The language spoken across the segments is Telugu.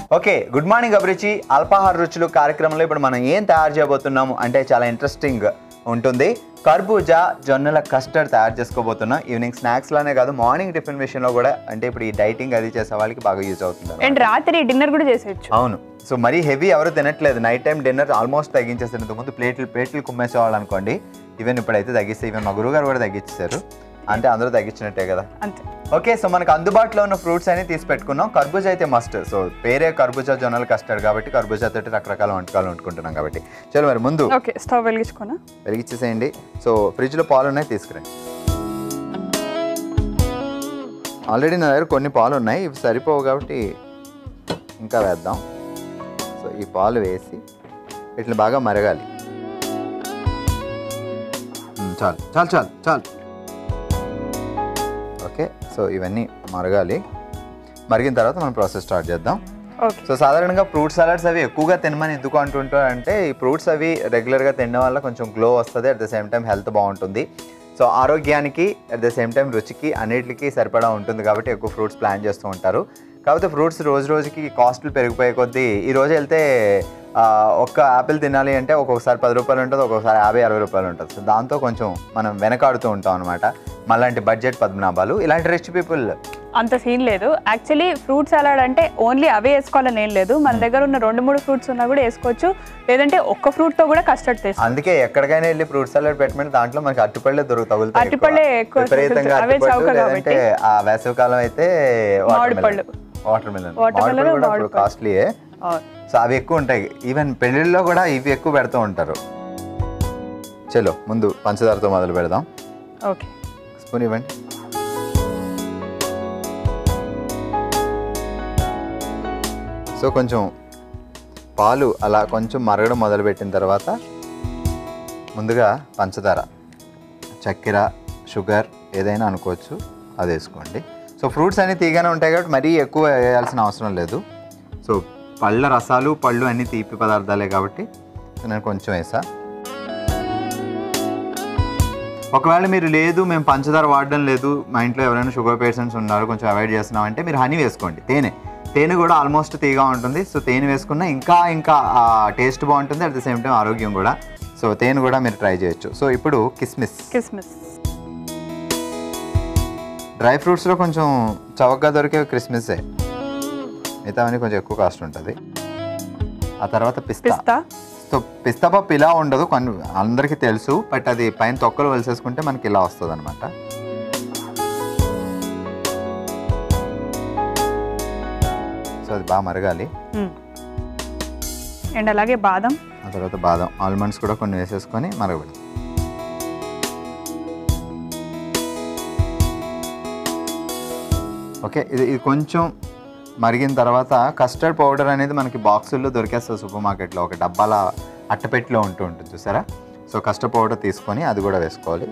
ఓకే గుడ్ మార్నింగ్ అభిరుచి అల్పాహార రుచులు కార్యక్రమంలో ఇప్పుడు మనం ఏం తయారు చేయబోతున్నాము అంటే చాలా ఇంట్రెస్టింగ్ ఉంటుంది కర్బూజా జొన్నల కస్టర్డ్ తయారు చేసుకోబోతున్నాం ఈవినింగ్ స్నాక్స్ లానే కాదు మార్నింగ్ టిఫిన్ విషయంలో కూడా అంటే ఇప్పుడు ఈ డైటింగ్ అది చేసే వాళ్ళకి బాగా యూజ్ అవుతుంది అన్నమాట. అండ్ రాత్రి డిన్నర్ కూడా చేసేయచ్చు అవును సో మరీ హెవీ ఎవరు తినట్లేదు నైట్ టైం డిన్నర్ ఆల్మోస్ట్ తగ్గించేస్తారు ఇంతకుముందు ప్లేట్లు ప్లేట్లు కుమ్మేసేవాళ్ళు అనుకోండి ఈవెన్ ఇప్పుడైతే తగ్గిస్తే ఈవెన్ మా గురువు గారు కూడా తగ్గించారు అంటే అందరూ తగ్గించినట్టే కదా అంతే ఓకే సో మనకు అందుబాటులో ఉన్న ఫ్రూట్స్ అని తీసి పెట్టుకున్నాం కర్బూజా అయితే మస్ట్ సో పేరే కర్బూజా జొన్నలు కస్టర్డ్ కాబట్టి కర్బూజా తోటి రకరకాల వంటకాలు వండుకుంటున్నాం కాబట్టి చలో మరి ముందు ఓకే స్టవ్ వెలిగించుకోనా వెలిగించేసేయండి సో ఫ్రిడ్జ్లో పాలు ఉన్నాయి తీసుకురండి ఆల్రెడీ నా దగ్గర కొన్ని పాలు ఉన్నాయి ఇవి సరిపోవు కాబట్టి ఇంకా వేద్దాం సో ఈ పాలు వేసి వీటిని బాగా మరగాలి మ్, చాలు చాలు చాలు చాలు ఓకే సో ఇవన్నీ మరగాలి మరిగిన తర్వాత మనం ప్రాసెస్ స్టార్ట్ చేద్దాం ఓకే సో సాధారణంగా ఫ్రూట్ సలాడ్స్ అవి ఎక్కువగా తినమని ఎందుకు అంటుంటారు అంటే ఈ ఫ్రూట్స్ అవి రెగ్యులర్గా తినడం వల్ల కొంచెం గ్లో వస్తుంది at the same time health బాగుంటుంది సో ఆరోగ్యానికి అట్ ద సేమ్ టైం రుచికి అన్నిటికీ సరిపడా ఉంటుంది కాబట్టి ఎక్కువ ఫ్రూట్స్ ప్లాన్ చేస్తూ ఉంటారు కాకపోతే ఫ్రూట్స్ రోజు రోజుకి కాస్ట్లు పెరిగిపోయే కొద్దీ ఈ రోజు వెళ్తే ఆ, ఒక్క యాపిల్ తినాలి అంటే ఒక్కొక్కసారి పది రూపాయలు ఉంటుంది ఒక్కొక్కసారి యాభై అరవై రూపాయలు ఉంటుంది సో దాంతో కొంచెం మనం వెనకాడుతూ ఉంటాం అనమాట మళ్ళాంటి బడ్జెట్ పద్మనాభాలు ఇలాంటి రిచ్ పీపుల్ అంత సీన్ లేదు యాక్చువల్లీ ఫ్రూట్ సలాడ్ అంటే ఓన్లీ అవే వేసుకోవాలని ఏం లేదు మన దగ్గర ఉన్న రెండు మూడు ఫ్రూట్స్ ఉన్నా కూడా వేసుకోవచ్చు లేదంటే ఒక్క fruit తో కూడా కస్టర్డ్ తీసుకోవచ్చు అందుకే ఎక్కడికైనా వెళ్ళి ఫ్రూట్ సలాడ్ పెట్టమంటే దాంట్లో మనకి అరటిపళ్ళే దొరుకు తగులుతాయి అరటిపళ్ళే ఎక్కువ విపరీతంగా అవే అరటిపళ్ళు చౌక లేదంటే ఆ వేసవి కాలం అయితే మామిడి పళ్ళు. వాటర్ మిలన్ Watermelon, కూడా మామిడి ఇప్పుడు కాస్ట్లీయే సో అవి ఎక్కువ ఉంటాయి ఈవెన్ పెళ్ళిళ్ళలో కూడా ఇవి ఎక్కువ పెడుతూ ఉంటారు చలో ముందు పంచదారతో మొదలు పెడదాం ఓకే స్పూన్ ఇవ్వండి సో కొంచెం పాలు అలా కొంచెం మరగడం మొదలుపెట్టిన తర్వాత ముందుగా పంచదార చక్కెర షుగర్ ఏదైనా అనుకోవచ్చు అది వేసుకోండి సో ఫ్రూట్స్ అన్నీ తీగానే ఉంటాయి కాబట్టి మరీ ఎక్కువ వేయాల్సిన అవసరం లేదు సో పళ్ళ రసాలు పళ్ళు అన్నీ తీపి పదార్థాలే కాబట్టి నేను కొంచెం వేసా ఒకవేళ మీరు లేదు మేము పంచదార వాడడం లేదు మా ఇంట్లో ఎవరైనా షుగర్ పేషెంట్స్ ఉన్నారు కొంచెం అవాయిడ్ చేస్తున్నాం అంటే మీరు హనీ వేసుకోండి తేనె తేనె కూడా ఆల్మోస్ట్ తీగా ఉంటుంది సో తేనె వేసుకున్నా ఇంకా ఇంకా టేస్ట్ బాగుంటుంది అట్ ద సేమ్ టైం ఆరోగ్యం కూడా సో తేనె కూడా మీరు ట్రై చేయొచ్చు సో ఇప్పుడు కిస్మిస్ కిస్మిస్ డ్రై ఫ్రూట్స్లో కొంచెం చవకగా దొరికే క్రిస్మసే మిగతావన్నీ కొంచెం ఎక్కువ కాస్ట్ ఉంటుంది ఆ తర్వాత పిస్తా పిస్తా సో పిస్తా పప్పు ఇలా ఉండదు కొన్ని అందరికీ తెలుసు బట్ అది పైన తొక్కలు వలిసేసుకుంటే మనకి ఇలా వస్తుంది అనమాట సో అది బాగా మరగాలి అండ్ అలాగే బాదం ఆ తర్వాత బాదం ఆల్మండ్స్ కూడా కొన్ని వేసేసుకొని మరగబెడతాం ఓకే ఇది ఇది కొంచెం మరిగిన తర్వాత కస్టర్డ్ పౌడర్ అనేది మనకి బాక్సుల్లో దొరికేస్తుంది సూపర్ మార్కెట్లో ఒక డబ్బాల అట్టపెట్టిలో ఉంటూ ఉంటుంది చూసారా సో కస్టర్డ్ పౌడర్ తీసుకొని అది కూడా వేసుకోవాలి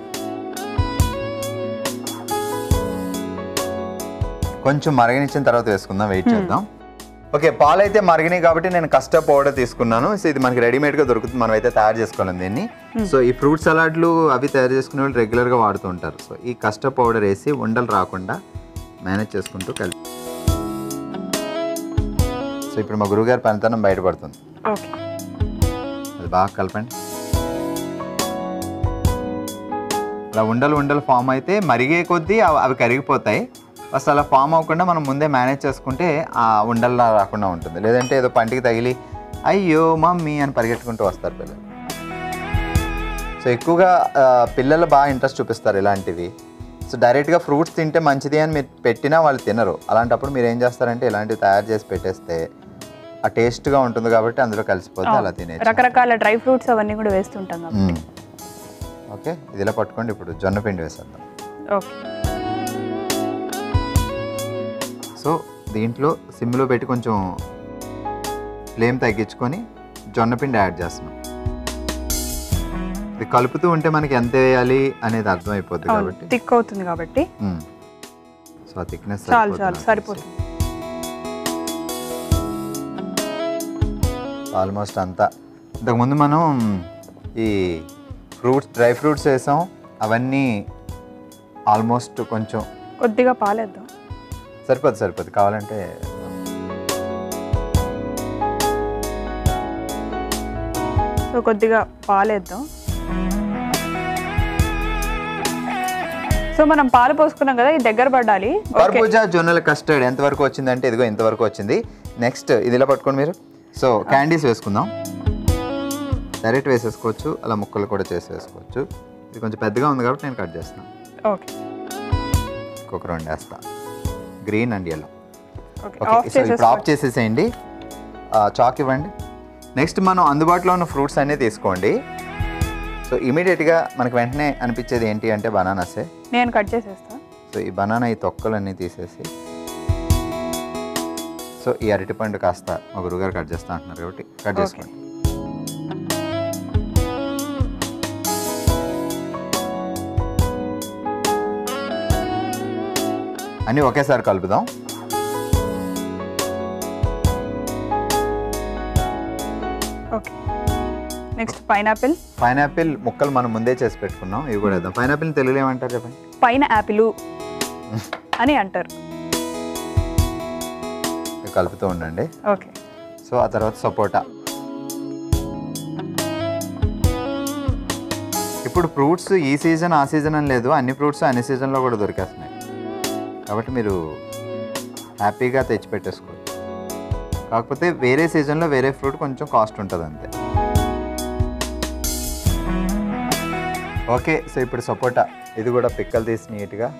కొంచెం మరగనిచ్చిన తర్వాత వేసుకుందాం వెయిట్ చేద్దాం ఓకే పాలు అయితే మరిగినాయి కాబట్టి నేను కస్టర్డ్ పౌడర్ తీసుకున్నాను సో ఇది మనకి రెడీమేడ్గా దొరుకుతుంది మనం అయితే తయారు చేసుకోలేం దీన్ని సో ఈ ఫ్రూట్ సలాడ్లు అవి తయారు చేసుకునే వాళ్ళు రెగ్యులర్గా వాడుతూ ఉంటారు సో ఈ కస్టర్డ్ పౌడర్ వేసి ఉండలు రాకుండా మేనేజ్ చేసుకుంటూ కలిపి సో ఇప్పుడు మా గురువుగారి పనితనం బయటపడుతుంది ఓకే అది బాగా కలపండి అలా ఉండలు ఉండలు ఫామ్ అయితే మరిగే కొద్దీ అవి అవి కరిగిపోతాయి అసలు అలా ఫామ్ అవ్వకుండా మనం ముందే మేనేజ్ చేసుకుంటే ఆ ఉండల్లా రాకుండా ఉంటుంది లేదంటే ఏదో పంటికి తగిలి అయ్యో మమ్మీ అని పరిగెట్టుకుంటూ వస్తారు పిల్లలు సో ఎక్కువగా ఆ, పిల్లలు బాగా ఇంట్రెస్ట్ చూపిస్తారు ఇలాంటివి సో డైరెక్ట్గా ఫ్రూట్స్ తింటే మంచిది అని మీరు పెట్టినా వాళ్ళు తినరు అలాంటప్పుడు మీరు ఏం చేస్తారంటే ఇలాంటివి తయారు చేసి పెట్టేస్తే ఆ టేస్ట్గా ఉంటుంది కాబట్టి అందులో కలిసిపోతే అలా తినేది రకరకాల డ్రై ఫ్రూట్స్ అవన్నీ కూడా వేస్తుంటాం కాబట్టి. మ్మ్. ఓకే ఇది ఇలా పట్టుకోండి ఇప్పుడు జొన్న పిండి వేసేద్దాం ఓకే సో దీంట్లో సిమ్లో పెట్టి కొంచెం ఫ్లేమ్ తగ్గించుకొని జొన్న పిండి యాడ్ చేస్తున్నాం ఇది కలుపుతూ ఉంటే మనకి ఎంత వేయాలి అనేది అర్థమైపోద్ది అవును కాబట్టి థిక్ అవుతుంది కాబట్టి మ్మ్. సో ఆ థిక్నెస్ చాలు చాలు సరిపోతుంది ఆల్మోస్ట్ అంతా ఇంతకుముందు మనం ఈ ఫ్రూట్స్ డ్రై ఫ్రూట్స్ వేసాం అవన్నీ ఆల్మోస్ట్ కొంచెం కొద్దిగా పాలేద్దాం సరిపోదు సరిపోదు కావాలంటే సో కొద్దిగా పాలేద్దాం సో మనం పాలు పోసుకున్నాం కదా ఇది దగ్గర పడాలి ఓకే కర్బూజా జొన్నల కస్టర్డ్ ఎంతవరకు వచ్చిందంటే ఇదిగో ఇంతవరకు వచ్చింది నెక్స్ట్ ఇది ఇలా పట్టుకోండి మీరు సో క్యాండీస్ వేసుకుందాం డైరెక్ట్ వేసేసుకోవచ్చు అలా ముక్కలు కూడా చేసి వేసుకోవచ్చు ఇది కొంచెం పెద్దగా ఉంది కాబట్టి నేను కట్ చేస్తాను ఓకే ఇంకొక రెండు వేస్తా green and yellow okay okay off so ఇప్పుడు ఆఫ్ చేసేసుకోవచ్చు చేసేసేయండి ఆ, చాక్ ఇవ్వండి నెక్స్ట్ మనం అందుబాటులో ఉన్న ఫ్రూట్స్ అన్నీ తీసుకోండి సో ఇమీడియట్గా మనకు వెంటనే అనిపించేది ఏంటి అంటే బనానాసే నేను కట్ చేసేస్తా సో ఈ బనానా ఈ తొక్కలన్నీ తీసేసి సో ఈ అరటిపండు కాస్త మా గురుగారు కట్ చేస్తా అంటున్నారు కాబట్టి కట్ Okay. చేసుకోండి అన్నీ ఒకేసారి కలుపుదాం ఓకే నెక్స్ట్ పైనాపిల్ పైనాపిల్ ముక్కలు మనం ముందే చేసి పెట్టుకున్నాం ఇవి కూడా వేద్దాం పైనాపిల్ తెలుగులో ఏమంటారు చెప్పండి పైన యాపిల్ అని అంటారు ఇవి కలుపుతూ ఉండండి ఓకే సో ఆ తర్వాత సపోటా ఇప్పుడు ఫ్రూట్స్ ఈ సీజన్ ఆ సీజన్ అని లేదు అన్ని ఫ్రూట్స్ అన్ని సీజన్లో కూడా దొరికేస్తున్నాయి కాబట్టి మీరు హ్యాపీగా తెచ్చి పెట్టేసుకోవచ్చు కాకపోతే వేరే సీజన్లో వేరే ఫ్రూట్ కొంచెం కాస్ట్ ఉంటుంది అంతే ఓకే సో ఇప్పుడు సపోటా ఇది కూడా పిక్కలు తీసి నీట్గా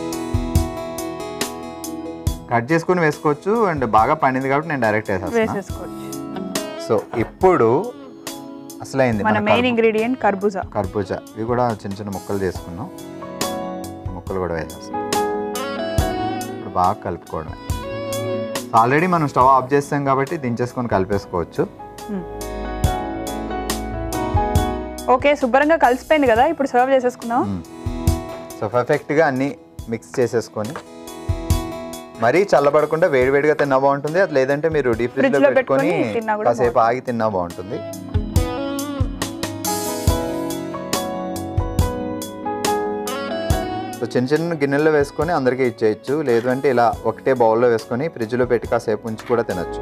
కట్ చేసుకుని వేసుకోవచ్చు అండ్ బాగా పండింది కాబట్టి నేను డైరెక్ట్ వేసేస్తాను వేసేసుకోవచ్చు సో ఇప్పుడు అసలైంది మన మన మెయిన్ కర్బూ- ఇంగ్రీడియంట్ కర్బూజా కర్బూజా ఇవి కూడా చిన్న చిన్న ముక్కలు చేసుకున్నాం ఈ ముక్కలు కూడా వేసేస్తాం ఇప్పుడు బాగా కలుపుకోవడమే ఆల్రెడీ మనం స్టవ్ ఆఫ్ చేస్తాం కాబట్టి దించేసుకొని కలిపేసుకోవచ్చు ఓకే శుభ్రంగా కలిసిపోయింది కదా ఇప్పుడు సర్వ్ చేసేసుకుందాం సో పర్ఫెక్ట్గా అన్నీ మిక్స్ చేసేసుకొని మరీ చల్లబడకుండా వేడివేడిగా తిన్నా బాగుంటుంది అది లేదంటే మీరు డీప్ ఫ్రిడ్జ్లో Fridge లో పెట్టుకొని పెట్టుకొని తిన్నా కూడా కాసేపు ఆగి తిన్నా బాగుంటుంది సో చిన్న చిన్న గిన్నెల్లో వేసుకొని అందరికీ ఇచ్చేయచ్చు లేదు అంటే ఇలా ఒకటే బౌల్లో వేసుకొని ఫ్రిడ్జ్లో పెట్టి కాసేపు ఉంచి కూడా తినొచ్చు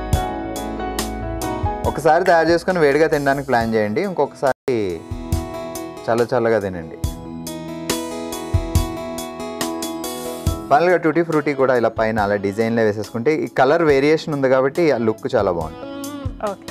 ఒకసారి తయారు చేసుకొని వేడిగా తినడానికి ప్లాన్ చేయండి ఇంకొకసారి చల్ల చల్లగా తినండి ఫైనల్గా టూటీ ఫ్రూటీ కూడా ఇలా పైన అలా డిజైన్లో వేసేసుకుంటే ఈ కలర్ వేరియేషన్ ఉంది కాబట్టి ఆ లుక్ చాలా బాగుంటుంది ఓకే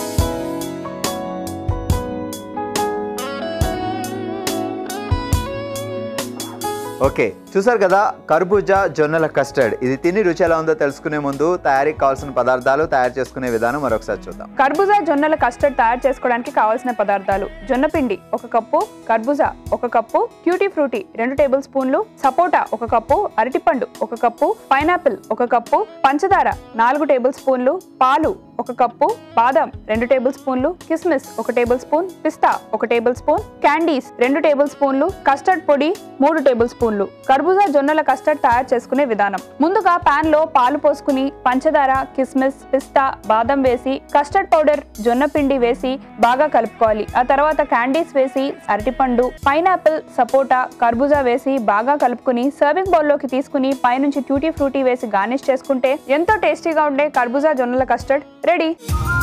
ఓకే చూసారు కదా కర్బూజా జొన్నల కస్టర్డ్ ఇది తిని రుచి ఎలా ఉందో తెలుసుకునే ముందు తయారీకి కావాల్సిన పదార్థాలు తయారు చేసుకునే విధానం మరొకసారి చూద్దాం కర్బూజా జొన్నల కస్టర్డ్ తయారు చేసుకోవడానికి కావాల్సిన పదార్థాలు జొన్న పిండి ఒక కప్పు కర్బూజా ఒక కప్పు క్యూటీ ఫ్రూటీ రెండు టేబుల్ స్పూన్లు సపోటా ఒక కప్పు అరటిపండు ఒక కప్పు పైనాపిల్ ఒక కప్పు పంచదార నాలుగు టేబుల్ స్పూన్లు పాలు ఒక కప్పు బాదం రెండు టేబుల్ స్పూన్లు కిస్మిస్ ఒక టేబుల్ స్పూన్ పిస్తా ఒక టేబుల్ స్పూన్ క్యాండీస్ రెండు టేబుల్ స్పూన్లు కస్టర్డ్ పొడి మూడు టేబుల్ స్పూన్లు కర్బూజా జొన్నల కస్టర్డ్ తయారు చేసుకునే విధానం ముందుగా పాన్ లో పాలు పోసుకుని పంచదార కిస్మిస్ పిస్తా బాదం వేసి కస్టర్డ్ పౌడర్ జొన్న పిండి వేసి బాగా కలుపుకోవాలి ఆ తర్వాత క్యాండీస్ వేసి అరటిపండు పైనాపిల్ సపోటా కర్బూజా వేసి బాగా కలుపుకుని సర్వింగ్ బౌల్ లోకి తీసుకుని పైనుంచి ట్యూటీ ఫ్రూటీ వేసి గార్నిష్ చేసుకుంటే ఎంతో టేస్టీగా ఉండే కర్బూజా జొన్నల కస్టర్డ్ రెడీ